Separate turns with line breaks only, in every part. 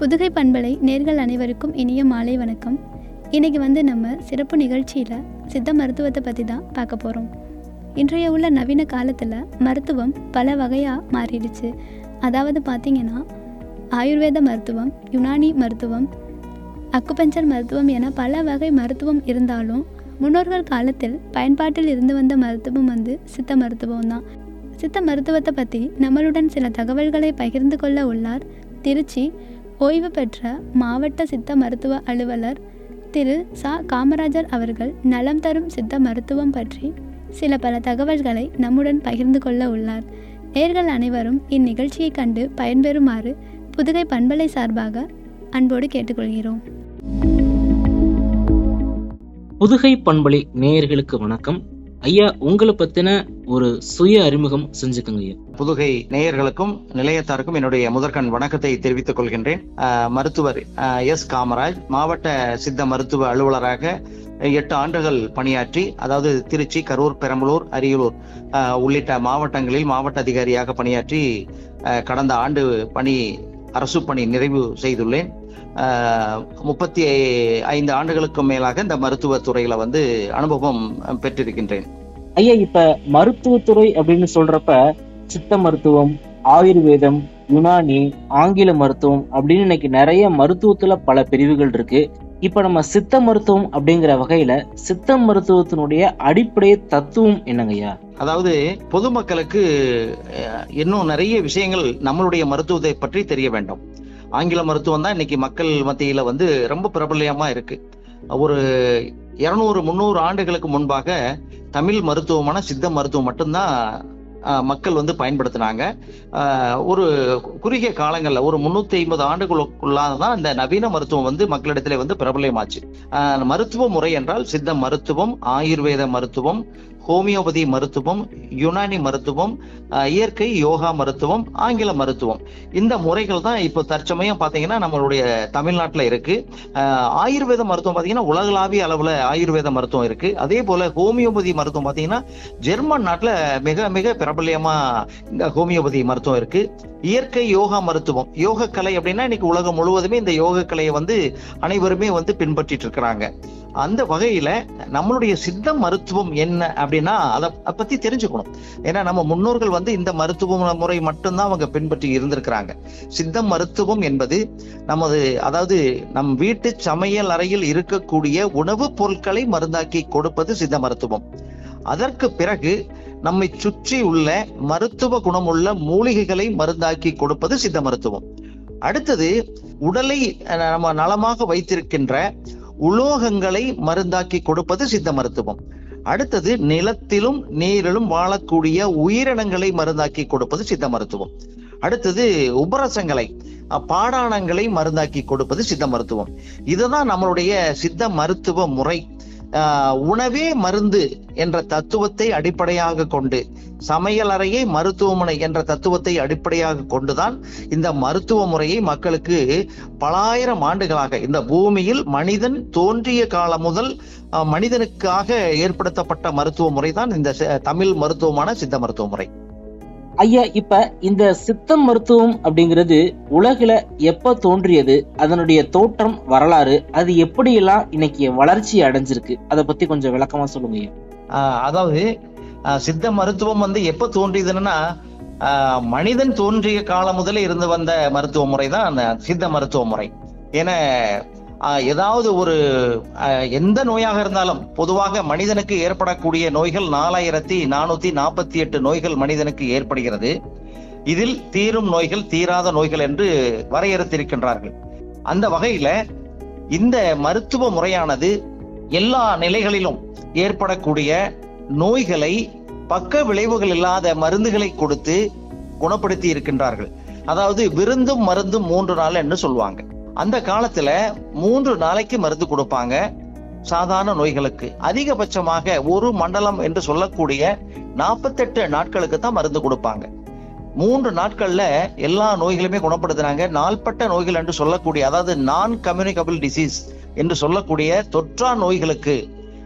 புதுகை பண்பலை நேர்கள் அனைவருக்கும் இனிய மாலை வணக்கம் இன்றைக்கி வந்து நம்ம சிறப்பு நிகழ்ச்சியில் சித்த மருத்துவத்தை பற்றி தான் பார்க்க போகிறோம் இன்றைய உள்ள நவீன காலத்தில் மருத்துவம் பல வகையாக மாறிடுச்சு அதாவது பார்த்திங்கன்னா ஆயுர்வேத மருத்துவம் யுனானி மருத்துவம் அக்குபஞ்சர் மருத்துவம் என பல வகை மருத்துவம் இருந்தாலும் முன்னோர்கள் காலத்தில் பயன்பாட்டில் இருந்து வந்த மருத்துவம் வந்து சித்த மருத்துவம் தான் சித்த மருத்துவத்தை பற்றி நம்மளுடன் சில தகவல்களை பகிர்ந்து கொள்ள உள்ளார் திருச்சி ஓய்வு பெற்ற மாவட்ட சித்த மருத்துவ அலுவலர் திரு சா காமராஜர் அவர்கள் நலம் தரும் சித்த மருத்துவம் பற்றி சில பல தகவல்களை நம்முடன் பகிர்ந்து கொள்ள உள்ளார் நேர்கள் அனைவரும் இந்நிகழ்ச்சியை கண்டு பயன்பெறுமாறு புதுகை பண்பலை சார்பாக அன்போடு கேட்டுக்கொள்கிறோம்
புதுகை பண்பலை நேயர்களுக்கு வணக்கம் ஐயா உங்களை பத்தின ஒரு சுய அறிமுகம் செஞ்சுக்கோங்க ஐயா
புதுகை நேயர்களுக்கும் நிலையத்தாருக்கும் என்னுடைய முதற்கண் வணக்கத்தை தெரிவித்துக் கொள்கின்றேன் அஹ், மருத்துவர் அஹ், எஸ் காமராஜ் மாவட்ட சித்த மருத்துவ அலுவலராக எட்டு ஆண்டுகள் பணியாற்றி அதாவது திருச்சி கரூர் பெரம்பலூர் அரியலூர் அஹ், உள்ளிட்ட மாவட்டங்களில் மாவட்ட அதிகாரியாக பணியாற்றி அஹ், கடந்த ஆண்டு பணி அரசு பணி நிறைவு செய்துள்ளேன் அஹ், முப்பத்தி ஐந்து ஆண்டுகளுக்கு மேலாக இந்த மருத்துவ துறையில வந்து அனுபவம் அஹ், பெற்றிருக்கின்றேன்
ஐயா இப்ப மருத்துவத்துறை அப்படின்னு சொல்றப்ப சித்த மருத்துவம் ஆயுர்வேதம் யுனானி ஆங்கில மருத்துவம் அப்படின்னு இன்னைக்கு நிறைய மருத்துவத்துல பல பிரிவுகள் இருக்கு இப்ப நம்ம சித்த மருத்துவம் அப்படிங்கிற வகையில சித்த மருத்துவத்தினுடைய அடிப்படை தத்துவம் என்னங்கய்யா
அதாவது பொதுமக்களுக்கு அஹ், இன்னும் நிறைய விஷயங்கள் நம்மளுடைய மருத்துவத்தை பற்றி தெரிய வேண்டும் ஆங்கில மருத்துவம் தான் இன்னைக்கு மக்கள் மத்தியில வந்து ரொம்ப பிரபல்யமா இருக்கு ஒரு இருநூறு முந்நூறு ஆண்டுகளுக்கு முன்பாக தமிழ் மருத்துவமான சித்த மருத்துவம் மட்டும்தான் அஹ், மக்கள் வந்து பயன்படுத்தினாங்க அஹ், ஒரு குறுகிய காலங்கள்ல ஒரு முன்னூத்தி ஐம்பது ஆண்டுகளுக்குள்ளாக தான் இந்த நவீன மருத்துவம் வந்து மக்களிடத்திலே வந்து பிரபலமாச்சு அஹ், மருத்துவ முறை என்றால் சித்த மருத்துவம் ஆயுர்வேத மருத்துவம் ஹோமியோபதி மருத்துவம் யுனானி மருத்துவம் அஹ், இயற்கை யோகா மருத்துவம் ஆங்கில மருத்துவம் இந்த முறைகள் தான் இப்போ தற்சமயம் பாத்தீங்கன்னா நம்மளுடைய தமிழ்நாட்டுல இருக்கு அஹ், ஆயுர்வேத மருத்துவம் பாத்தீங்கன்னா உலகளாவிய அளவுல ஆயுர்வேத மருத்துவம் இருக்கு அதே போல ஹோமியோபதி மருத்துவம் பாத்தீங்கன்னா ஜெர்மன் நாட்டுல மிக மிக பிரபல்யமா இந்த ஹோமியோபதி மருத்துவம் இருக்கு இயற்கை யோகா மருத்துவம் யோக கலை அப்படின்னா இன்னைக்கு உலகம் முழுவதுமே இந்த யோக கலையை வந்து அனைவருமே வந்து பின்பற்றிட்டு இருக்கிறாங்க அந்த வகையில நம்மளுடைய சித்த மருத்துவம் என்ன அப்படின்னா அதை அதை பத்தி தெரிஞ்சுக்கணும் ஏன்னா நம்ம முன்னோர்கள் வந்து இந்த மருத்துவ முறை மட்டும்தான் அவங்க பின்பற்றி இருந்திருக்கிறாங்க சித்த மருத்துவம் என்பது நமது அதாவது நம் வீட்டு சமையல் அறையில் இருக்கக்கூடிய உணவுப் பொருட்களை மருந்தாக்கி கொடுப்பது சித்த மருத்துவம் அதற்கு பிறகு நம்மை சுற்றி உள்ள மருத்துவ குணமுள்ள மூலிகைகளை மருந்தாக்கி கொடுப்பது சித்த மருத்துவம் அடுத்தது உடலை அஹ், நம்ம நலமாக வைத்திருக்கின்ற உலோகங்களை மருந்தாக்கி கொடுப்பது சித்த மருத்துவம் அடுத்தது நிலத்திலும் நீரிலும் வாழக்கூடிய உயிரினங்களை மருந்தாக்கி கொடுப்பது சித்த மருத்துவம் அடுத்தது உபரசங்களை அஹ், பாடாணங்களை மருந்தாக்கி கொடுப்பது சித்த மருத்துவம் இதுதான் நம்மளுடைய சித்த மருத்துவ முறை ஆஹ், உணவே மருந்து என்ற தத்துவத்தை அடிப்படையாக கொண்டு சமையல் அறையை மருத்துவமனை என்ற தத்துவத்தை அடிப்படையாக கொண்டுதான் இந்த மருத்துவ முறையை மக்களுக்கு பலாயிரம் ஆண்டுகளாக இந்த பூமியில் மனிதன் தோன்றிய காலம் முதல் அஹ், மனிதனுக்காக ஏற்படுத்தப்பட்ட மருத்துவ முறை தான் இந்த சி- தமிழ் மருத்துவமான சித்த மருத்துவ முறை
ஐயா இப்ப இந்த சித்த மருத்துவம் அப்படிங்கிறது உலகில எப்ப தோன்றியது அதனுடைய தோற்றம் வரலாறு அது எப்படியெல்லாம் இன்னைக்கு வளர்ச்சி அடைஞ்சிருக்கு அதை பத்தி கொஞ்சம் விளக்கமா சொல்லுங்க ஐயா
ஆஹ் அதாவது ஆஹ் சித்த மருத்துவம் வந்து எப்ப தோன்றியதுன்னா ஆஹ் மனிதன் தோன்றிய காலம் முதலே இருந்து வந்த மருத்துவ முறை தான் அந்த சித்த மருத்துவ முறை ஏன்னா ஆஹ் ஏதாவது ஒரு ஆஹ் எந்த நோயாக இருந்தாலும் பொதுவாக மனிதனுக்கு ஏற்படக்கூடிய நோய்கள் நாலாயிரத்தி நானூத்தி நாற்பத்தி எட்டு நோய்கள் மனிதனுக்கு ஏற்படுகிறது இதில் தீரும் நோய்கள் தீராத நோய்கள் என்று வரையறுத்திருக்கின்றார்கள் அந்த வகையில இந்த மருத்துவ முறையானது எல்லா நிலைகளிலும் ஏற்படக்கூடிய நோய்களை பக்க விளைவுகள் இல்லாத மருந்துகளை கொடுத்து குணப்படுத்தி இருக்கின்றார்கள் அதாவது விருந்தும் மருந்தும் மூன்று நாள் என்று சொல்லுவாங்க அந்த காலத்துல மூன்று நாளைக்கு மருந்து கொடுப்பாங்க சாதாரண நோய்களுக்கு அதிகபட்சமாக ஒரு மண்டலம் என்று சொல்லக்கூடிய நாற்பத்தெட்டு நாட்களுக்கு தான் மருந்து கொடுப்பாங்க மூன்று நாட்கள்ல எல்லா நோய்களுமே குணப்படுத்துனாங்க நாள்பட்ட நோய்கள் என்று சொல்லக்கூடிய அதாவது நான் கம்யூனிகபிள் டிசீஸ் என்று சொல்லக்கூடிய தொற்றா நோய்களுக்கு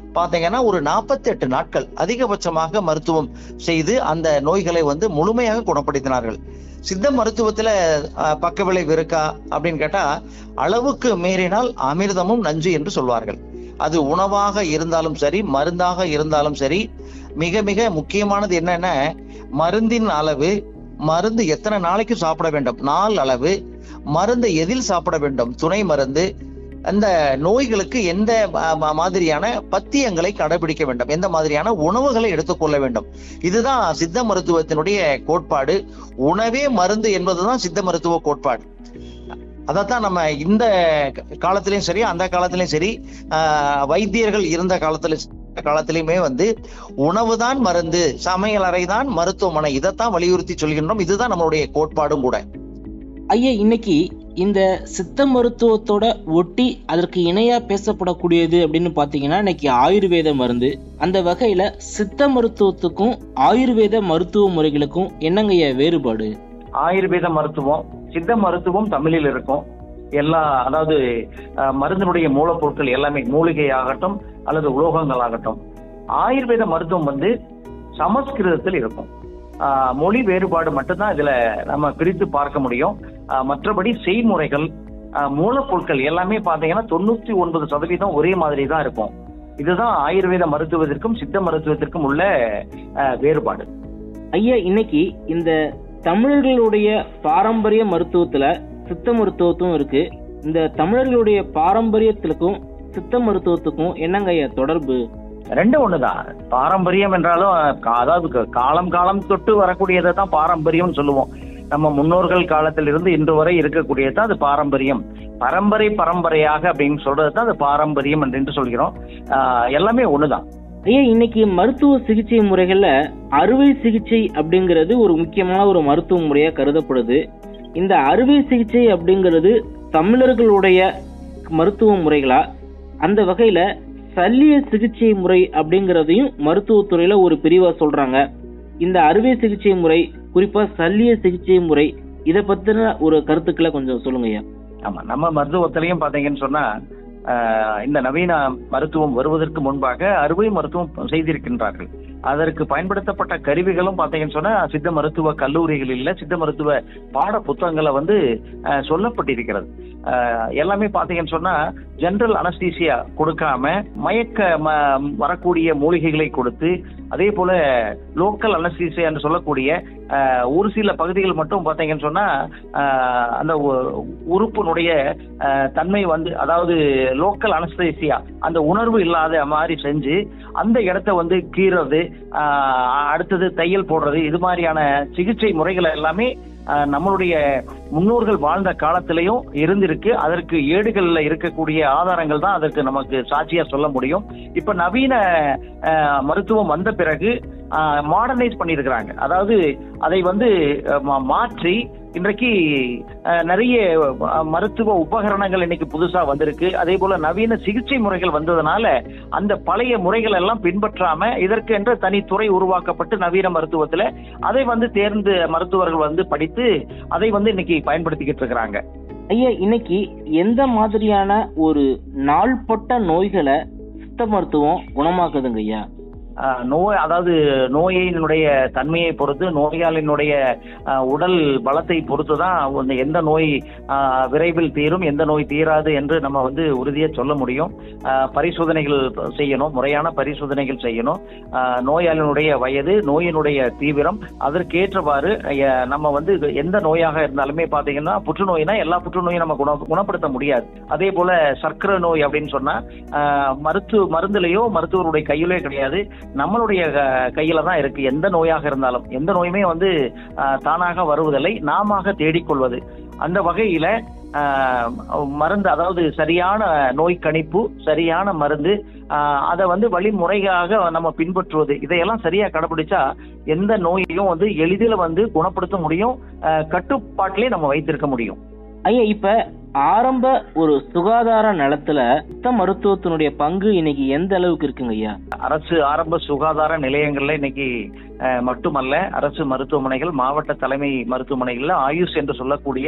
பாத்தீங்கன்னா ஒரு 48 நாட்கள் அதிகபட்சமாக மருத்துவம் செய்து அந்த நோய்களை வந்து முழுமையாக குணப்படுத்தினார்கள் சித்த மருத்துவத்துல அஹ், பக்க விளைவு இருக்கா அப்படின்னு கேட்டா அளவுக்கு மீறினால் அமிர்தமும் நஞ்சு என்று சொல்வார்கள் அது உணவாக இருந்தாலும் சரி மருந்தாக இருந்தாலும் சரி மிக மிக முக்கியமானது என்னன்னா மருந்தின் அளவு மருந்து எத்தனை நாளைக்கு சாப்பிட வேண்டும் நாள் அளவு மருந்தை எதில் சாப்பிட வேண்டும் துணை மருந்து அந்த நோய்களுக்கு எந்த ம- ம- மாதிரியான பத்தியங்களை கடைபிடிக்க வேண்டும் எந்த மாதிரியான உணவுகளை எடுத்துக்கொள்ள வேண்டும் இதுதான் சித்த மருத்துவத்தினுடைய கோட்பாடு உணவே மருந்து என்பதுதான் சித்த மருத்துவ கோட்பாடு அதைத்தான் நம்ம இந்த காலத்திலயும் சரி அந்த காலத்திலயும் சரி ஆஹ், வைத்தியர்கள் இருந்த காலத்துல காலத்திலயுமே வந்து உணவுதான் மருந்து சமையல் அறைதான் மருத்துவமனை இதைத்தான் வலியுறுத்தி சொல்கின்றோம் இதுதான் நம்மளுடைய கோட்பாடும் கூட
ஐயா இன்னைக்கு இந்த சித்த மருத்துவத்தோட ஒட்டி அதற்கு இணையா பேசப்படக்கூடியது அப்படின்னு பாத்தீங்கன்னா இன்னைக்கு ஆயுர்வேத மருந்து அந்த வகையில சித்த மருத்துவத்துக்கும் ஆயுர்வேத மருத்துவ முறைகளுக்கும் என்னங்கய்யா வேறுபாடு
ஆயுர்வேத மருத்துவம் சித்த மருத்துவம் தமிழில் இருக்கும் எல்லா அதாவது அஹ், மருந்தினுடைய மூலப்பொருட்கள் எல்லாமே மூலிகை ஆகட்டும் அல்லது உலோகங்கள் ஆகட்டும் ஆயுர்வேத மருத்துவம் வந்து சமஸ்கிருதத்தில் இருக்கும் ஆஹ், மொழி வேறுபாடு மட்டும்தான் இதுல நம்ம பிரித்து பார்க்க முடியும் ஆஹ், மற்றபடி செய்முறைகள் ஆஹ், மூலப்பொருட்கள் எல்லாமே பாத்தீங்கன்னா தொண்ணூத்தி ஒன்பது சதவீதம் ஒரே மாதிரி தான் இருக்கும் இதுதான் ஆயுர்வேத மருத்துவத்திற்கும் சித்த மருத்துவத்திற்கும் உள்ள ஆஹ், வேறுபாடு
ஐயா இன்னைக்கு இந்த தமிழர்களுடைய பாரம்பரிய மருத்துவத்துல சித்த மருத்துவத்தும் இருக்கு இந்த தமிழர்களுடைய பாரம்பரியத்திற்கும் சித்த மருத்துவத்துக்கும் என்னங்க ஐயா தொடர்பு
ரெண்டும் ஒண்ணுதான் பாரம்பரியம் என்றாலும் கா- அதாவது க- காலம் காலம் தொட்டு வரக்கூடியதை தான் பாரம்பரியம்னு சொல்லுவோம் நம்ம முன்னோர்கள் காலத்திலிருந்து இன்று வரை இருக்கக்கூடியது தான் அது பாரம்பரியம் பரம்பரை பரம்பரையாக அப்படின்னு சொல்றது தான் அது பாரம்பரியம் என்று சொல்கிறோம் ஆஹ் எல்லாமே ஒண்ணுதான்
ஐயா இன்னைக்கு மருத்துவ சிகிச்சை முறைகள்ல அறுவை சிகிச்சை அப்படிங்கிறது ஒரு முக்கியமான ஒரு மருத்துவ முறையா கருதப்படுது இந்த அறுவை சிகிச்சை அப்படிங்கிறது தமிழர்களுடைய மருத்துவ முறைகளா அந்த வகையில சல்லிய சிகிச்சை முறை அப்படிங்கிறதையும் மருத்துவத்துறையில ஒரு பிரிவா சொல்றாங்க இந்த அறுவை சிகிச்சை முறை குறிப்பா சல்லிய சிகிச்சை முறை இத பத்தின ஒரு கருத்துக்களை கொஞ்சம் சொல்லுங்க ஐயா
ஆமா நம்ம மருத்துவத்திலையும் பாத்தீங்கன்னு சொன்னா ஆஹ் இந்த நவீன மருத்துவம் வருவதற்கு முன்பாக அறுவை மருத்துவம் செய்திருக்கின்றார்கள் அதற்கு பயன்படுத்தப்பட்ட கருவிகளும் பாத்தீங்கன்னு சொன்னா சித்த மருத்துவ கல்லூரிகளில் சித்த மருத்துவ பாட புத்தகங்களை வந்து ஆஹ் சொல்லப்பட்டிருக்கிறது ஆஹ் எல்லாமே பாத்தீங்கன்னு சொன்னா ஜெனரல் அனஸ்தீசியா கொடுக்காம மயக்க ம- வரக்கூடிய மூலிகைகளை கொடுத்து அதே போல லோக்கல் அனஸ்தீசியா என்று சொல்லக்கூடிய ஆஹ் ஒரு சில பகுதிகள் மட்டும் பாத்தீங்கன்னு சொன்னா ஆஹ் அந்த உ- உறுப்பினுடைய ஆஹ் தன்மை வந்து அதாவது லோக்கல் அனஸ்தேசியா அந்த உணர்வு இல்லாத மாதிரி செஞ்சு அந்த இடத்த வந்து கீறது ஆஹ் அடுத்தது தையல் போடுறது இது மாதிரியான சிகிச்சை முறைகள் எல்லாமே ஆஹ் நம்மளுடைய முன்னோர்கள் வாழ்ந்த காலத்திலையும் இருந்திருக்கு அதற்கு ஏடுகள்ல இருக்கக்கூடிய ஆதாரங்கள் தான் அதற்கு நமக்கு சாட்சியா சொல்ல முடியும் இப்ப நவீன ஆஹ் மருத்துவம் வந்த பிறகு மாடர்னைஸ் பண்ணியிருக்கிறாங்க அதாவது அதை வந்து ஆஹ் மா- மாற்றி இன்றைக்கு ஆஹ் நிறைய ஆஹ் மருத்துவ உபகரணங்கள் இன்னைக்கு புதுசா வந்திருக்கு அதே போல நவீன சிகிச்சை முறைகள் வந்ததுனால அந்த பழைய முறைகள் எல்லாம் பின்பற்றாம இதற்கு என்ற தனித்துறை உருவாக்கப்பட்டு நவீன மருத்துவத்துல அதை வந்து தேர்ந்து மருத்துவர்கள் வந்து படித்து அதை வந்து இன்னைக்கு பயன்படுத்திக்கிட்டு இருக்கிறாங்க
ஐயா இன்னைக்கு எந்த மாதிரியான ஒரு நாள்பட்ட நோய்களை சித்த மருத்துவம் குணமாக்குதுங்க ஐயா
ஆஹ் நோய் அதாவது நோயினுடைய தன்மையை பொறுத்து நோயாளியினுடைய ஆஹ் உடல் பலத்தை பொறுத்து தான் வந்து எந்த நோய் ஆஹ் விரைவில் தீரும் எந்த நோய் தீராது என்று நம்ம வந்து உறுதியா சொல்ல முடியும் ஆஹ் பரிசோதனைகள் செய்யணும் முறையான பரிசோதனைகள் செய்யணும் ஆஹ் நோயாளியினுடைய வயது நோயினுடைய தீவிரம் அதற்கேற்றவாறு ஐய- நம்ம வந்து இது எந்த நோயாக இருந்தாலுமே பாத்தீங்கன்னா புற்றுநோய்னா எல்லா புற்றுநோயும் நம்ம குண குணப்படுத்த முடியாது அதே போல சர்க்கரை நோய் அப்படின்னு சொன்னா ஆஹ் மருத்துவ மருந்துலயோ மருத்துவருடைய கையிலே கிடையாது நம்மளுடைய க- கையில தான் இருக்கு எந்த நோயாக இருந்தாலும் எந்த நோயுமே வந்து ஆஹ் தானாக வருவதில்லை நாம தேடிக்கொள்வது அந்த வகையில ஆஹ் மருந்து அதாவது சரியான நோய் கணிப்பு சரியான மருந்து ஆஹ் அதை வந்து வழிமுறையாக நம்ம பின்பற்றுவது இதையெல்லாம் சரியா கடைபிடிச்சா எந்த நோயையும் வந்து எளிதில் வந்து குணப்படுத்த முடியும் ஆஹ் கட்டுப்பாட்டிலே நம்ம வைத்திருக்க முடியும்
ஐயா இப்ப ஆரம்ப ஒரு சுகாதார நலத்துல சித்த மருத்துவத்தினுடைய பங்கு இன்னைக்கு எந்த அளவுக்கு இருக்குங்க ஐயா
அரசு ஆரம்ப சுகாதார நிலையங்கள்ல இன்னைக்கு அஹ், மட்டுமல்ல அரசு மருத்துவமனைகள் மாவட்ட தலைமை மருத்துவமனைகள்ல ஆயுஷ் என்று சொல்லக்கூடிய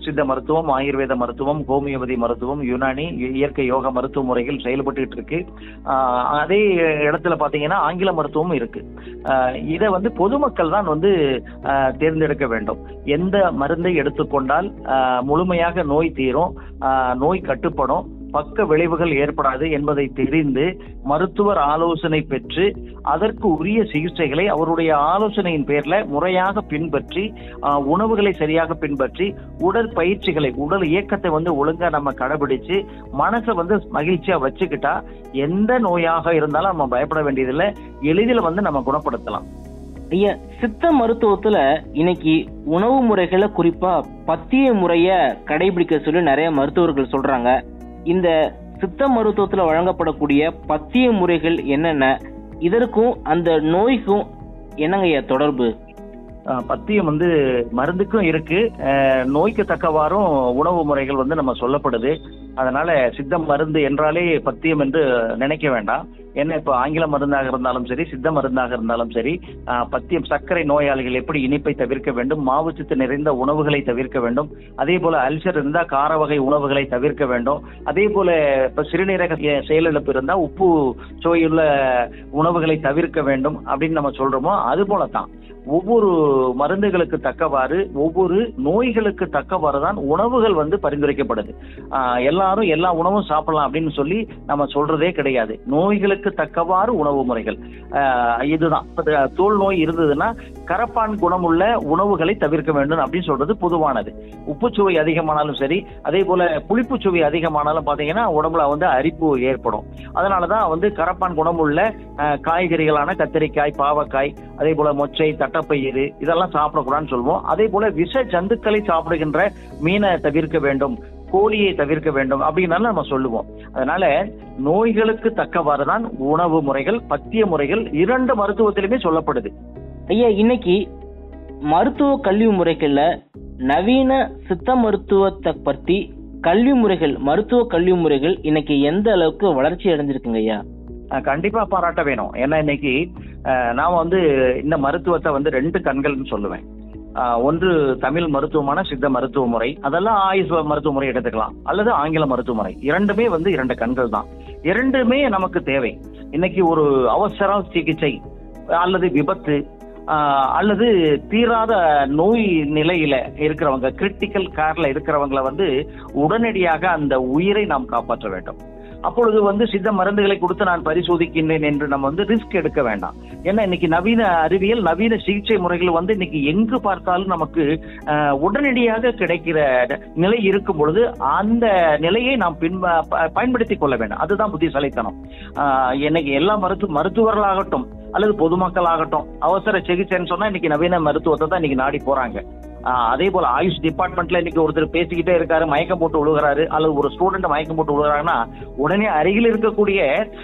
சித்த மருத்துவம் ஆயுர்வேத மருத்துவம் ஹோமியோபதி மருத்துவம் யுனானி இ- இயற்கை யோக மருத்துவ முறைகள் செயல்பட்டுக்கிட்டு இருக்கு ஆஹ் அதே இடத்துல பாத்தீங்கன்னா ஆங்கில மருத்துவமும் இருக்கு ஆஹ் இதை வந்து பொதுமக்கள் தான் வந்து ஆஹ் தேர்ந்தெடுக்க வேண்டும் எந்த மருந்தை எடுத்துக்கொண்டால் ஆஹ் முழுமையாக நோய் தீரும் ஆஹ் நோய் கட்டுப்படும் பக்க விளைவுகள் ஏற்படாது என்பதை தெரிந்து மருத்துவர் ஆலோசனை பெற்று அதற்கு உரிய சிகிச்சைகளை அவருடைய ஆலோசனையின் பேர்ல முறையாக பின்பற்றி ஆஹ் உணவுகளை சரியாக பின்பற்றி உடற்பயிற்சிகளை உடல் இயக்கத்தை வந்து ஒழுங்கா நம்ம கடைபிடிச்சு மனசை வந்து மகிழ்ச்சியா வச்சுக்கிட்டா எந்த நோயாக இருந்தாலும் நம்ம பயப்பட வேண்டியதில்லை எளிதில் வந்து நம்ம குணப்படுத்தலாம்
ஐயா சித்த மருத்துவத்துல இன்னைக்கு உணவு முறைகளை குறிப்பா பத்திய முறைய கடைபிடிக்க சொல்லி நிறைய மருத்துவர்கள் சொல்றாங்க இந்த சித்த மருத்துவத்துல வழங்கப்படக்கூடிய பத்திய முறைகள் என்னென்ன இதற்கும் அந்த நோய்க்கும் என்னங்க ஐயா தொடர்பு
ஆஹ் பத்தியம் வந்து மருந்துக்கும் இருக்கு ஆஹ் நோய்க்கு தக்கவாறும் உணவு முறைகள் வந்து நம்ம சொல்லப்படுது அதனால சித்த மருந்து என்றாலே பத்தியம் என்று நினைக்க வேண்டாம் என்ன இப்போ ஆங்கில மருந்தாக இருந்தாலும் சரி சித்த மருந்தாக இருந்தாலும் சரி ஆஹ் பத்தியம் சர்க்கரை நோயாளிகள் எப்படி இனிப்பை தவிர்க்க வேண்டும் மாவுச்சத்து நிறைந்த உணவுகளை தவிர்க்க வேண்டும் அதே போல அல்சர் இருந்தா கார வகை உணவுகளை தவிர்க்க வேண்டும் அதே போல இப்ப சிறுநீரக செ- செயலிழப்பு இருந்தா உப்பு சுவையுள்ள உணவுகளை தவிர்க்க வேண்டும் அப்படின்னு நம்ம சொல்றோமோ அது போலதான் ஒவ்வொரு மருந்துகளுக்கு தக்கவாறு ஒவ்வொரு நோய்களுக்கு தக்கவாறு தான் உணவுகள் வந்து பரிந்துரைக்கப்படுது ஆஹ் எல்லாரும் எல்லா உணவும் சாப்பிடலாம் அப்படின்னு சொல்லி நம்ம சொல்றதே கிடையாது நோய்களுக்கு தக்கவாறு உணவு முறைகள் ஆஹ் இதுதான் இப்ப த- தோல் நோய் இருந்ததுன்னா கரப்பான் குணமுள்ள உணவுகளை தவிர்க்க வேண்டும் அப்படின்னு சொல்றது பொதுவானது உப்புச்சுவை அதிகமானாலும் சரி அதே போல புளிப்பு சுவை அதிகமானாலும் பாத்தீங்கன்னா உடம்புல வந்து அரிப்பு ஏற்படும் அதனாலதான் வந்து கரப்பான் குணமுள்ள ஆஹ் காய்கறிகளான கத்திரிக்காய் பாவக்காய் அதே போல மொச்சை தட்டப்பயிறு இதெல்லாம் சாப்பிடக்கூடாதுன்னு சொல்லுவோம் அதே போல விஷ ஜந்துக்களை சாப்பிடுகின்ற மீனை தவிர்க்க வேண்டும் கோழியை தவிர்க்க வேண்டும் அப்படின்னாலும் நம்ம சொல்லுவோம் அதனால நோய்களுக்கு தக்கவாறு தான் உணவு முறைகள் பத்திய முறைகள் இரண்டு மருத்துவத்திலுமே சொல்லப்படுது
ஐயா இன்னைக்கு மருத்துவ கல்வி முறைகள்ல நவீன சித்த மருத்துவத்தை பத்தி கல்வி முறைகள் மருத்துவ கல்வி முறைகள் இன்னைக்கு எந்த அளவுக்கு வளர்ச்சி அடைஞ்சிருக்குங்க ஐயா
அஹ் கண்டிப்பா பாராட்ட வேணும் ஏன்னா இன்னைக்கு அஹ், நான் வந்து இந்த மருத்துவத்தை வந்து ரெண்டு கண்கள்னு சொல்லுவேன் அஹ், ஒன்று தமிழ் மருத்துவமான சித்த மருத்துவ முறை அதெல்லாம் ஆயுஷ் மருத்துவ முறை எடுத்துக்கலாம் அல்லது ஆங்கில மருத்துவ முறை இரண்டுமே வந்து இரண்டு கண்கள் தான் இரண்டுமே நமக்கு தேவை இன்னைக்கு ஒரு அவசர சிகிச்சை அல்லது விபத்து ஆஹ், அல்லது தீராத நோய் நிலையில இருக்கிறவங்க கிரிட்டிக்கல் கேர்ல இருக்கிறவங்கள வந்து உடனடியாக அந்த உயிரை நாம் காப்பாற்ற வேண்டும் அப்பொழுது வந்து சித்த மருந்துகளை கொடுத்து நான் பரிசோதிக்கின்றேன் என்று நம்ம வந்து ரிஸ்க் எடுக்க வேண்டாம் ஏன்னா இன்னைக்கு நவீன அறிவியல் நவீன சிகிச்சை முறைகள் வந்து இன்னைக்கு எங்கு பார்த்தாலும் நமக்கு ஆஹ், உடனடியாக கிடைக்கிற நிலை இருக்கும் பொழுது அந்த நிலையை நாம் பின் பயன்படுத்திக் கொள்ள வேண்டும் அதுதான் புத்திசாலித்தனம் ஆஹ், இன்னைக்கு எல்லா மருத்துவ மருத்துவர்களாகட்டும் அல்லது பொதுமக்கள் ஆகட்டும் அவசர சிகிச்சைன்னு சொன்னா இன்னைக்கு நவீன மருத்துவத்தை தான் இன்னைக்கு நாடி போறாங்க ஆஹ் அதே போல ஆயுஷ் டிபார்ட்மெண்ட்ல இன்னைக்கு ஒருத்தர் பேசிக்கிட்டே இருக்காரு மயக்கம் போட்டு விழுகிறாரு அல்லது ஒரு ஸ்டூடெண்ட் மயக்கம் போட்டு விழுகிறாங்கன்னா உடனே அருகில் இருக்கக்கூடிய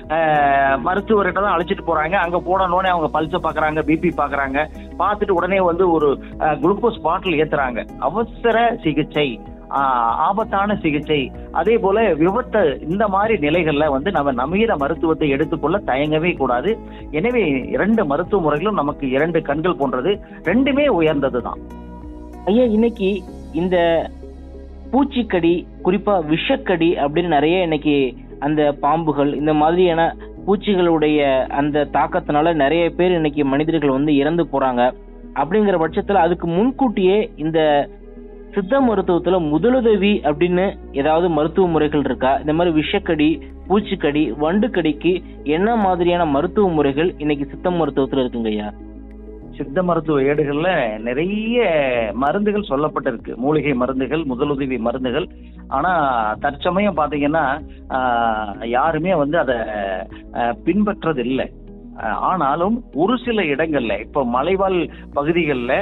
ஆஹ், மருத்துவர்கிட்ட தான் அழைச்சிட்டு போறாங்க அங்க போனோடனே அவங்க பல்ஸ பாக்குறாங்க பிபி பாக்குறாங்க பார்த்துட்டு உடனே வந்து ஒரு குளுக்கோஸ் பாட்டில் ஏத்துறாங்க அவசர சிகிச்சை ஆஹ், ஆபத்தான சிகிச்சை அதே போல விபத்து இந்த மாதிரி நிலைகள்ல வந்து நம்ம நவீன மருத்துவத்தை எடுத்துக்கொள்ள தயங்கவே கூடாது எனவே இரண்டு மருத்துவ முறைகளும் நமக்கு இரண்டு கண்கள் போன்றது ரெண்டுமே உயர்ந்தது தான்
ஐயா இன்னைக்கு இந்த பூச்சிக்கடி குறிப்பா விஷக்கடி அப்படின்னு நிறைய இன்னைக்கு அந்த பாம்புகள் இந்த மாதிரியான பூச்சிகளுடைய அந்த தாக்கத்தினால நிறைய பேர் இன்னைக்கு மனிதர்கள் வந்து இறந்து போறாங்க அப்படிங்கிற பட்சத்துல அதுக்கு முன்கூட்டியே இந்த சித்த மருத்துவத்துல முதலுதவி அப்படின்னு ஏதாவது மருத்துவ முறைகள் இருக்கா இந்த மாதிரி விஷக்கடி பூச்சிக்கடி வண்டுக்கடிக்கு என்ன மாதிரியான மருத்துவ முறைகள் இன்னைக்கு சித்த மருத்துவத்துல இருக்குங்க ஐயா
சித்த மருத்துவ ஏடுகள்ல நிறைய மருந்துகள் சொல்லப்பட்டிருக்கு மூலிகை மருந்துகள் முதலுதவி மருந்துகள் ஆனா தற்சமயம் பாத்தீங்கன்னா ஆஹ், யாருமே வந்து அதை பின்பற்றது இல்லை ஆஹ், ஆனாலும் ஒரு சில இடங்கள்ல இப்போ மலைவாழ் பகுதிகளில்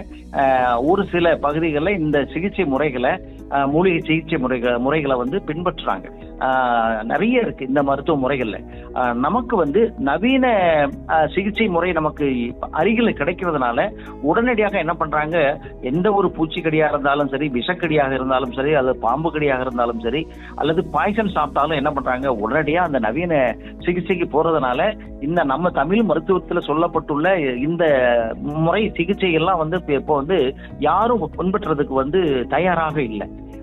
ஒரு சில பகுதிகளில் இந்த சிகிச்சை முறைகளை ஆஹ், மூலிகை சிகிச்சை முறைகள் முறைகளை வந்து பின்பற்றுறாங்க ஆஹ், நிறைய இருக்கு இந்த மருத்துவ முறைகள்ல ஆஹ், நமக்கு வந்து நவீன ஆஹ், சிகிச்சை முறை நமக்கு அருகில் கிடைக்கிறதுனால உடனடியாக என்ன பண்றாங்க எந்த ஒரு பூச்சிக்கடியா இருந்தாலும் சரி விஷக்கடியாக இருந்தாலும் சரி அல்லது பாம்பு கடியாக இருந்தாலும் சரி அல்லது பாய்சன் சாப்பிட்டாலும் என்ன பண்றாங்க உடனடியா அந்த நவீன சிகிச்சைக்கு போறதுனால இந்த நம்ம தமிழ் மருத்துவத்துல சொல்லப்பட்டுள்ள இந்த முறை சிகிச்சை எல்லாம் வந்து இப்ப- இப்போ வந்து யாரும் பின்பற்றுறதுக்கு வந்து தயாராக இல்லை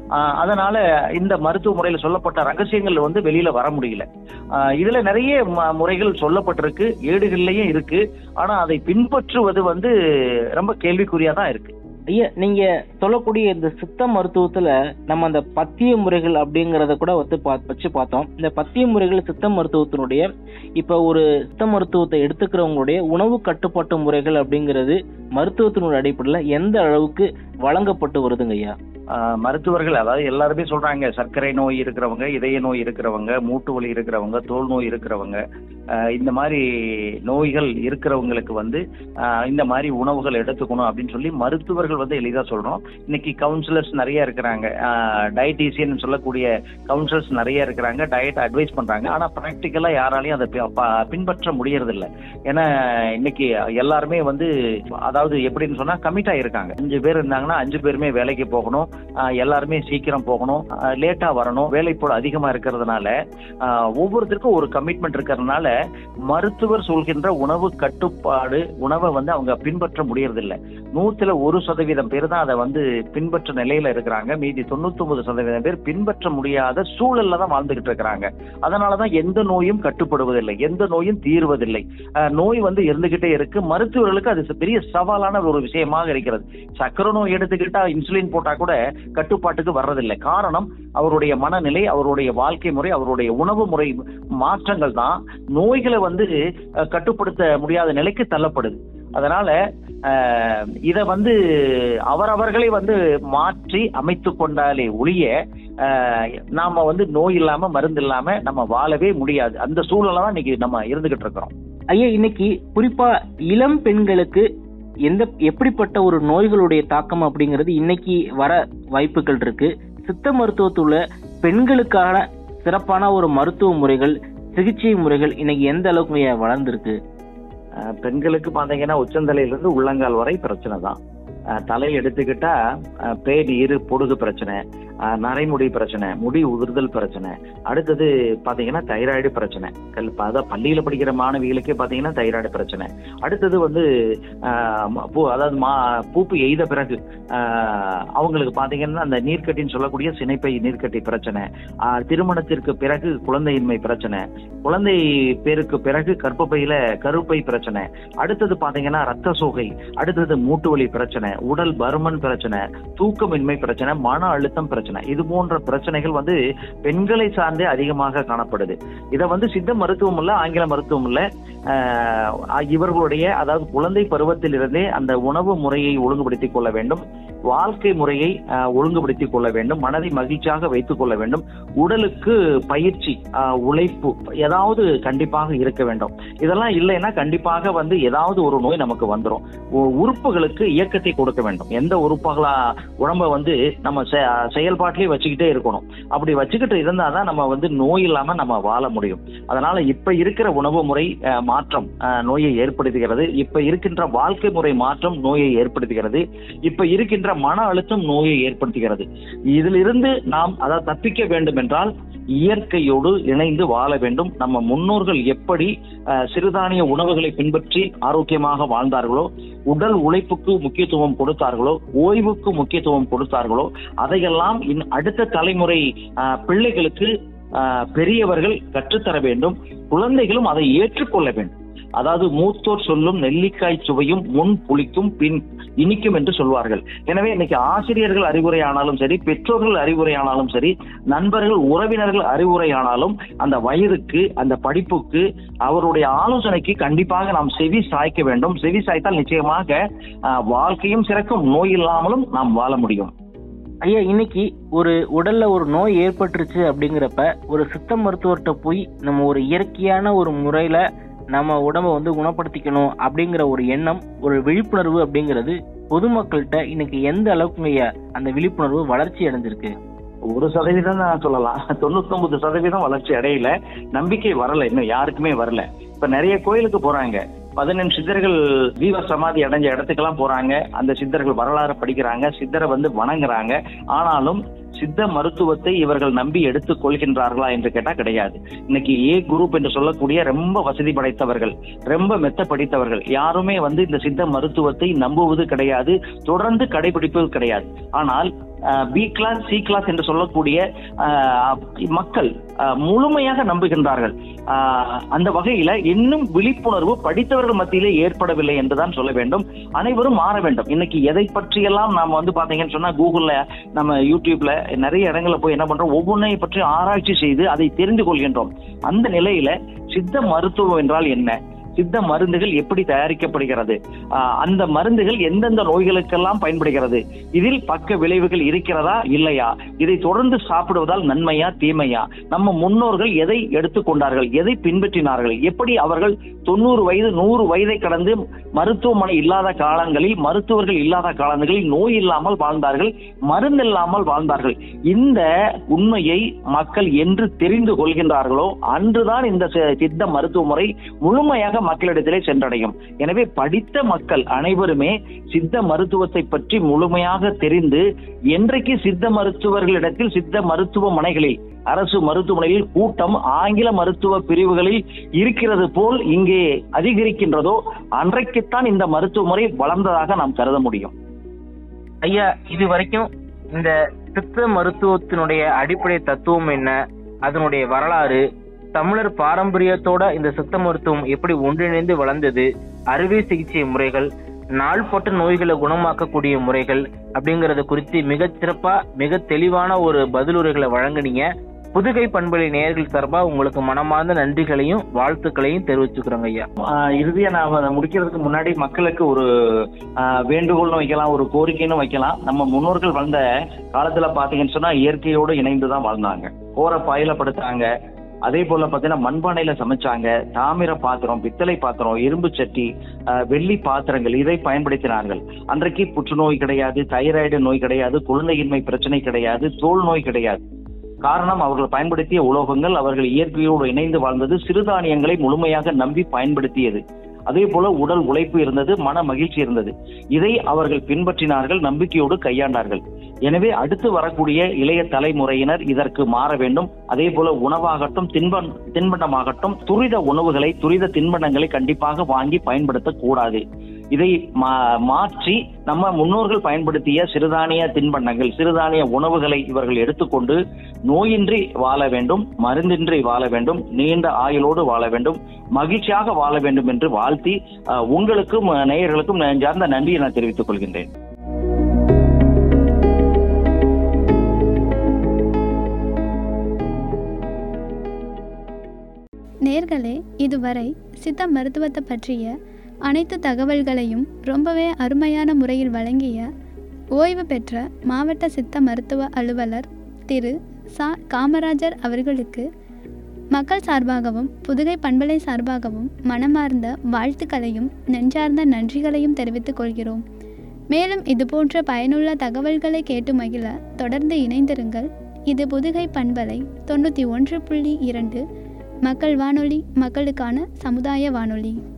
ஆஹ் அதனால இந்த மருத்துவ முறையில சொல்லப்பட்ட ரகசியங்கள் வந்து வெளியில வர முடியல ஆஹ் இதுல நிறைய ம- முறைகள் சொல்லப்பட்டிருக்கு ஏடுகள்லயும் இருக்கு ஆனா அதை பின்பற்றுவது வந்து ரொம்ப கேள்விக்குறியா தான் இருக்கு
ஐயா நீங்க சொல்லக்கூடிய இந்த சித்த மருத்துவத்துல நம்ம அந்த பத்திய முறைகள் அப்படிங்கறத கூட வந்து பா- வச்சு பார்த்தோம் இந்த பத்திய முறைகள் சித்த மருத்துவத்தினுடைய இப்ப ஒரு சித்த மருத்துவத்தை எடுத்துக்கிறவங்களுடைய உணவு கட்டுப்பாட்டு முறைகள் அப்படிங்கிறது மருத்துவத்தினுடைய அடிப்படையில எந்த அளவுக்கு வழங்கப்பட்டு வருதுங்க ஐயா
ஆஹ் மருத்துவர்கள் அதாவது எல்லாருமே சொல்றாங்க சர்க்கரை நோய் இருக்கிறவங்க இதய நோய் இருக்கிறவங்க மூட்டு வலி இருக்கிறவங்க தோல் நோய் இருக்கிறவங்க ஆஹ் இந்த மாதிரி நோய்கள் இருக்கிறவங்களுக்கு வந்து ஆஹ் இந்த மாதிரி உணவுகள் எடுத்துக்கணும் அப்படின்னு சொல்லி மருத்துவர்கள் வந்து எளிதா சொல்றோம் இன்னைக்கு கவுன்சிலர்ஸ் நிறைய இருக்கிறாங்க டயட்டீசியன் சொல்லக்கூடிய கவுன்சிலர்ஸ் நிறைய இருக்கிறாங்க டயட் அட்வைஸ் பண்றாங்க ஆனா ப்ராக்டிக்கலா யாராலையும் அதை பி- ப- பின்பற்ற முடியறது இல்ல ஏன்னா இன்னைக்கு எல்லாருமே வந்து அதாவது எப்படின்னு சொன்னா கமிட் ஆயிருக்காங்க அஞ்சு பேர் இருந்தாங்கன்னா அஞ்சு பேருமே வேலைக்கு போகணும் ஆஹ் எல்லாருமே சீக்கிரம் போகணும் லேட்டா வரணும் வேலைப்போடு அதிகமா இருக்கிறதுனால ஆஹ் ஒவ்வொருத்தருக்கும் ஒரு கமிட்மெண்ட் இருக்கிறதுனால மருத்துவர் சொல்கின்ற உணவு கட்டுப்பாடு உணவை வந்து அவங்க பின்பற்ற முடியறதில்ல நூத்துல ஒரு சதவீதம் பேர் தான் அதை வந்து பின்பற்ற நிலையில இருக்கிறாங்க மீதி தொண்ணூத்தி ஒன்பது சதவீதம் பேர் பின்பற்ற முடியாத சூழல்ல தான் வாழ்ந்துகிட்டு இருக்கிறாங்க அதனாலதான் எந்த நோயும் கட்டுப்படுவதில்லை எந்த நோயும் தீர்வதில்லை ஆஹ் நோய் வந்து இருந்துகிட்டே இருக்கு மருத்துவர்களுக்கு அது பெரிய சவாலான ஒரு விஷயமாக இருக்கிறது சக்கரை நோய் எடுத்துக்கிட்டா இன்சுலின் போட்டா கூட கட்டுப்பாட்டுக்கு வர்றதில்லை காரணம் அவருடைய மனநிலை அவருடைய வாழ்க்கை முறை அவருடைய உணவு முறை மாற்றங்கள் தான் நோய்களை வந்து அஹ், கட்டுப்படுத்த முடியாத நிலைக்கு தள்ளப்படுது அதனால அஹ், இத வந்து அவரவர்களை வந்து மாற்றி அமைத்து கொண்டாலே ஒழிய அஹ், நாம வந்து நோய் இல்லாம மருந்து இல்லாம நம்ம வாழவே முடியாது அந்த சூழலை தான் இன்னைக்கு நம்ம இருந்துகிட்டு இருக்கிறோம்
ஐயா இன்னைக்கு குறிப்பா இளம் பெண்களுக்கு எந்த எப்படிப்பட்ட ஒரு நோய்களுடைய தாக்கம் அப்படிங்கிறது இன்னைக்கு வர வாய்ப்புகள் இருக்கு சித்த மருத்துவத்துள்ள பெண்களுக்கான சிறப்பான ஒரு மருத்துவ முறைகள் சிகிச்சை முறைகள் இன்னைக்கு எந்த அளவுக்கு ஐயா வளர்ந்துருக்கு
அஹ் பெண்களுக்கு பாத்தீங்கன்னா உச்சந்தலையில இருந்து உள்ளங்கால் வரை பிரச்சனை தான் அஹ் தலை எடுத்துக்கிட்டா அஹ் பேன் இரு பொடுகு பிரச்சனை அஹ் நரைமுடி பிரச்சனை முடி உதிர்தல் பிரச்சனை அடுத்தது பாத்தீங்கன்னா தைராய்டு பிரச்சனை கல் அதான் பள்ளியில படிக்கிற மாணவிகளுக்கே பாத்தீங்கன்னா தைராய்டு பிரச்சனை அடுத்தது வந்து அஹ் ம- பூ அதாவது மா பூப்பு எய்த பிறகு அஹ் அவங்களுக்கு பாத்தீங்கன்னா அந்த நீர்க்கட்டின்னு சொல்லக்கூடிய சினைப்பை நீர்க்கட்டி பிரச்சனை அஹ் திருமணத்திற்கு பிறகு குழந்தையின்மை பிரச்சனை குழந்தை பேருக்கு பிறகு கர்ப்பப்பையில கருப்பை பிரச்சனை அடுத்தது பாத்தீங்கன்னா ரத்த சோகை அடுத்தது மூட்டு வலி பிரச்சனை உடல் பருமன் பிரச்சனை தூக்கமின்மை பிரச்சனை மன அழுத்தம் பிரச்சனை இது போன்ற பிரச்சனைகள் வந்து பெண்களை சார்ந்தே அதிகமாக காணப்படுது இதை வந்து சித்த மருத்துவம் இல்ல ஆங்கில மருத்துவம் இல்ல ஆஹ் இவர்களுடைய அதாவது குழந்தை பருவத்திலிருந்தே அந்த உணவு முறையை ஒழுங்குபடுத்திக் கொள்ள வேண்டும் வாழ்க்கை முறையை ஆஹ் ஒழுங்குபடுத்திக் கொள்ள வேண்டும் மனதை மகிழ்ச்சியாக வைத்துக் கொள்ள வேண்டும் உடலுக்கு பயிற்சி ஆஹ் உழைப்பு ஏதாவது கண்டிப்பாக இருக்க வேண்டும் இதெல்லாம் இல்லைன்னா கண்டிப்பாக வந்து ஏதாவது ஒரு நோய் நமக்கு வந்துடும் உறுப்புகளுக்கு இயக்கத்தை கொடுக்க வேண்டும் எந்த உறுப்புகளா உடம்ப வந்து நம்ம செ- செயல்பாட்டிலே வச்சுக்கிட்டே இருக்கணும் அப்படி வச்சுக்கிட்டு இருந்தாதான் நம்ம வந்து நோய் இல்லாம நம்ம வாழ முடியும் அதனால இப்ப இருக்கிற உணவு முறை அஹ், மாற்றம் அஹ், நோயை ஏற்படுத்துகிறது இப்ப இருக்கின்ற வாழ்க்கை முறை மாற்றம் நோயை ஏற்படுத்துகிறது இப்ப இருக்கின்ற மன அழுத்தம் நோயை ஏற்படுத்துகிறது இதிலிருந்து நாம் அதை தப்பிக்க வேண்டும் என்றால் இயற்கையோடு இணைந்து வாழ வேண்டும் நம்ம முன்னோர்கள் எப்படி அஹ், சிறுதானிய உணவுகளை பின்பற்றி ஆரோக்கியமாக வாழ்ந்தார்களோ உடல் உழைப்புக்கு முக்கியத்துவம் கொடுத்தார்களோ ஓய்வுக்கு முக்கியத்துவம் கொடுத்தார்களோ அதையெல்லாம் இன் அடுத்த தலைமுறை அஹ், பிள்ளைகளுக்கு அஹ், பெரியவர்கள் கற்றுத்தர வேண்டும் குழந்தைகளும் அதை ஏற்றுக்கொள்ள வேண்டும் அதாவது மூத்தோர் சொல்லும் நெல்லிக்காய் சுவையும் முன் புளிக்கும் பின் இனிக்கும் என்று சொல்வார்கள் எனவே இன்னைக்கு ஆசிரியர்கள் அறிவுரை ஆனாலும் சரி பெற்றோர்கள் அறிவுரை ஆனாலும் சரி நண்பர்கள் உறவினர்கள் அறிவுரை ஆனாலும் அந்த வயதுக்கு அந்த படிப்புக்கு அவருடைய ஆலோசனைக்கு கண்டிப்பாக நாம் செவி சாய்க்க வேண்டும் செவி சாய்த்தால் நிச்சயமாக ஆஹ், வாழ்க்கையும் சிறக்கும் நோய் இல்லாமலும் நாம் வாழ முடியும்
ஐயா இன்னைக்கு ஒரு உடல்ல ஒரு நோய் ஏற்பட்டுருச்சு அப்படிங்கிறப்ப ஒரு சித்த மருத்துவர்கிட்ட போய் நம்ம ஒரு இயற்கையான ஒரு முறையில நம்ம உடம்ப வந்து குணப்படுத்திக்கணும் அப்படிங்கிற ஒரு எண்ணம் ஒரு விழிப்புணர்வு அப்படிங்கிறது பொதுமக்கள்கிட்ட இன்னைக்கு எந்த அளவுக்கு ஐயா அந்த விழிப்புணர்வு வளர்ச்சி அடைஞ்சிருக்கு
ஒரு சதவீதம் தான் சொல்லலாம் தொண்ணூத்தி ஒன்பது சதவீதம் வளர்ச்சி அடையல நம்பிக்கை வரல இன்னும் யாருக்குமே வரல இப்ப நிறைய கோயிலுக்கு போறாங்க பதினெண்டு சித்தர்கள் ஜீவ சமாதி அடைஞ்ச இடத்துக்கெல்லாம் போறாங்க அந்த சித்தர்கள் வரலாறு படிக்கிறாங்க சித்தரை வந்து வணங்குறாங்க ஆனாலும் சித்த மருத்துவத்தை இவர்கள் நம்பி எடுத்துக் கொள்கின்றார்களா என்று கேட்டா கிடையாது இன்னைக்கு ஏ குரூப் என்று சொல்லக்கூடிய ரொம்ப வசதி படைத்தவர்கள் ரொம்ப மெத்த படித்தவர்கள் யாருமே வந்து இந்த சித்த மருத்துவத்தை நம்புவது கிடையாது தொடர்ந்து கடைபிடிப்பது கிடையாது ஆனால்
பி கிளாஸ் சி கிளாஸ் என்று சொல்லக்கூடிய ஆஹ், மக்கள் ஆஹ், முழுமையாக நம்புகின்றார்கள் ஆஹ், அந்த வகையில இன்னும் விழிப்புணர்வு படித்தவர்கள் மத்தியிலே ஏற்படவில்லை என்றுதான் சொல்ல வேண்டும் அனைவரும் மாற வேண்டும் இன்னைக்கு எதை பற்றியெல்லாம் நாம வந்து பாத்தீங்கன்னு சொன்னா கூகுள்ல நம்ம யூடியூப்ல நிறைய இடங்கள்ல போய் என்ன பண்றோம் ஒவ்வொன்றையும் பற்றி ஆராய்ச்சி செய்து அதை தெரிந்து கொள்கின்றோம் அந்த நிலையில சித்த மருத்துவம் என்றால் என்ன சித்த மருந்துகள் எப்படி தயாரிக்கப்படுகிறது ஆஹ் அந்த மருந்துகள் எந்தெந்த நோய்களுக்கெல்லாம் பயன்படுகிறது இதில் பக்க விளைவுகள் இருக்கிறதா இல்லையா இதை தொடர்ந்து சாப்பிடுவதால் நன்மையா தீமையா நம்ம முன்னோர்கள் எதை எடுத்துக்கொண்டார்கள் எதை பின்பற்றினார்கள் எப்படி அவர்கள் தொண்ணூறு வயது நூறு வயதை கடந்து மருத்துவமனை இல்லாத காலங்களில் மருத்துவர்கள் இல்லாத காலங்களில் நோய் இல்லாமல் வாழ்ந்தார்கள் மருந்து இல்லாமல் வாழ்ந்தார்கள் இந்த உண்மையை மக்கள் என்று தெரிந்து கொள்கின்றார்களோ அன்றுதான் இந்த சி- சித்த மருத்துவ முறை முழுமையாக மக்களிடத்திலே சென்றடையும் எனவே படித்த மக்கள் அனைவருமே சித்த மருத்துவத்தை பற்றி முழுமையாக தெரிந்து என்றைக்கு சித்த மருத்துவர்களிடத்தில் சித்த மருத்துவமனைகளில் அரசு மருத்துவமனையில் கூட்டம் ஆங்கில மருத்துவ பிரிவுகளில் இருக்கிறது போல் இங்கே அதிகரிக்கின்றதோ அன்றைக்குத்தான் இந்த மருத்துவ முறை வளர்ந்ததாக நாம் கருத முடியும்
ஐயா இது வரைக்கும் இந்த சித்த மருத்துவத்தினுடைய அடிப்படை தத்துவம் என்ன அதனுடைய வரலாறு தமிழர் பாரம்பரியத்தோட இந்த சித்த மருத்துவம் எப்படி ஒன்றிணைந்து வளர்ந்தது அறுவை சிகிச்சை முறைகள் நாள்பட்ட நோய்களை குணமாக்கக்கூடிய முறைகள் அப்படிங்கறது குறித்து மிகச் சிறப்பா மிக தெளிவான ஒரு பதிலுரைகளை வழங்குனீங்க புதுகை பண்பலை நேயர்கள் சார்பா உங்களுக்கு மனமார்ந்த நன்றிகளையும் வாழ்த்துக்களையும் தெரிவிச்சுக்கிறோங்க ஐயா
ஆஹ் இறுதியா நான் அதை முடிக்கிறதுக்கு முன்னாடி மக்களுக்கு ஒரு ஆஹ் வேண்டுகோள்னு வைக்கலாம் ஒரு கோரிக்கைன்னு வைக்கலாம் நம்ம முன்னோர்கள் வாழ்ந்த காலத்துல பாத்தீங்கன்னு சொன்னா இயற்கையோடு இணைந்து தான் வாழ்ந்தாங்க போற பாயில படுத்தாங்க அதே போல பாத்தீங்கன்னா மண்பானையில சமைச்சாங்க தாமிர பாத்திரம் பித்தளை பாத்திரம் இரும்பு சட்டி ஆஹ் வெள்ளி பாத்திரங்கள் இதை பயன்படுத்தினார்கள் அன்றைக்கு புற்றுநோய் கிடையாது தைராய்டு நோய் கிடையாது குழந்தையின்மை பிரச்சனை கிடையாது தோல் நோய் கிடையாது காரணம் அவர்கள் பயன்படுத்திய உலோகங்கள் அவர்கள் இயற்கையோடு இணைந்து வாழ்ந்தது சிறுதானியங்களை முழுமையாக நம்பி பயன்படுத்தியது அதே போல உடல் உழைப்பு இருந்தது மன மகிழ்ச்சி இருந்தது இதை அவர்கள் பின்பற்றினார்கள் நம்பிக்கையோடு கையாண்டார்கள் எனவே அடுத்து வரக்கூடிய இளைய தலைமுறையினர் இதற்கு மாற வேண்டும் அதே போல உணவாகட்டும் தின்பன் தின்பண்டமாகட்டும் துரித உணவுகளை துரித தின்பண்டங்களை கண்டிப்பாக வாங்கி பயன்படுத்தக் கூடாது இதை மா- மாற்றி நம்ம முன்னோர்கள் பயன்படுத்திய சிறுதானிய தின்பண்டங்கள் சிறுதானிய உணவுகளை இவர்கள் எடுத்துக்கொண்டு நோயின்றி வாழ வேண்டும் மருந்தின்றி வாழ வேண்டும் நீண்ட ஆயுளோடு வாழ வேண்டும் மகிழ்ச்சியாக வாழ வேண்டும் என்று வாழ்த்தி அஹ், உங்களுக்கும் அஹ், நேயர்களுக்கும் நெஞ்சார்ந்த நன்றியை நான் தெரிவித்துக் கொள்கின்றேன்
நேர்களே இதுவரை சித்த மருத்துவத்தை பற்றிய அனைத்து தகவல்களையும் ரொம்பவே அருமையான முறையில் வழங்கிய ஓய்வு பெற்ற மாவட்ட சித்த மருத்துவ அலுவலர் திரு சா காமராஜர் அவர்களுக்கு மக்கள் சார்பாகவும் புதுகை பண்பலை சார்பாகவும் மனமார்ந்த வாழ்த்துக்களையும் நெஞ்சார்ந்த நன்றிகளையும் தெரிவித்துக் கொள்கிறோம் மேலும் இதுபோன்ற பயனுள்ள தகவல்களை கேட்டு மகிழ தொடர்ந்து இணைந்திருங்கள் இது புதுகை பண்பலை தொண்ணூற்றி ஒன்று புள்ளி இரண்டு மக்கள் வானொலி மக்களுக்கான சமுதாய வானொலி